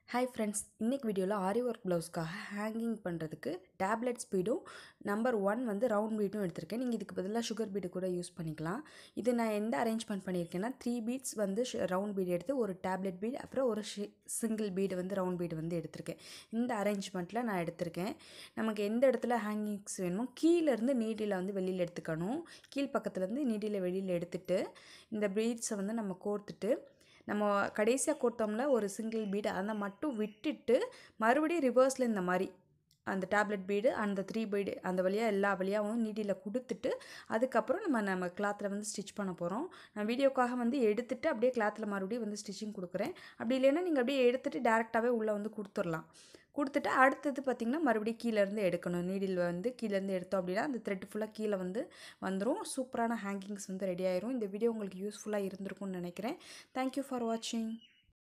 hi friends இன்றைக்கி வீடியோவில் aari work ப்ளவுஸ்க்காக ஹேங்கிங் பண்ணுறதுக்கு டேப்லெட் ஸ்பீடும் நம்பர் ஒன் வந்து ரவுண்ட் பீடும் எடுத்திருக்கேன் நீங்கள் இதுக்கு பதிலாக சுகர் பீடு கூட யூஸ் பண்ணிக்கலாம் இது நான் எந்த அரேஞ்ச்மெண்ட் பண்ணியிருக்கேன்னா த்ரீ பீட்ஸ் வந்து ரவுண்ட் பீடு எடுத்து ஒரு டேப்லெட் பீட் அப்புறம் ஒரு சிங்கிள் பீடு வந்து ரவுண்ட் பீடு வந்து எடுத்திருக்கேன் இந்த அரேஞ்ச்மெண்ட்டில் நான் எடுத்திருக்கேன் நமக்கு எந்த இடத்துல ஹேங்கிங்ஸ் வேணுமோ கீழேருந்து நீடியில் வந்து வெளியில் எடுத்துக்கணும் கீழ் பக்கத்துலேருந்து நீடியில் வெளியில் எடுத்துட்டு இந்த பீட்ஸை வந்து நம்ம கோர்த்துட்டு நம்ம கடைசியாக கொடுத்தோம்ல ஒரு சிங்கிள் பீடு அதை மட்டும் விட்டுட்டு மறுபடியும் ரிவர்ஸில் இந்த மாதிரி அந்த டேப்லெட் பீடு அந்த த்ரீ பீடு அந்த வழியாக எல்லா வழியாகவும் நீடியில் கொடுத்துட்டு அதுக்கப்புறம் நம்ம நம்ம கிளாத்தில் வந்து ஸ்டிச் பண்ண போகிறோம் நான் வீடியோக்காக வந்து எடுத்துகிட்டு அப்படியே கிளாத்தில் மறுபடியும் வந்து ஸ்டிச்சிங் கொடுக்குறேன் அப்படி இல்லைன்னா நீங்கள் அப்படியே எடுத்துகிட்டு டேரெக்டாகவே உள்ளே வந்து கொடுத்துடலாம் கொடுத்துட்டு அடுத்தது பார்த்திங்கன்னா மறுபடியும் கீழேருந்து எடுக்கணும் நீடில் வந்து கீழேருந்து எடுத்தோம் அப்படின்னா அந்த த்ரெட் ஃபுல்லாக கீழே வந்து வந்துடும் சூப்பரான ஹேங்கிங்ஸ் வந்து ரெடி ஆயிரும் இந்த வீடியோ உங்களுக்கு யூஸ்ஃபுல்லாக இருந்திருக்கும்னு நினைக்கிறேன் தேங்க்யூ ஃபார் வாட்சிங்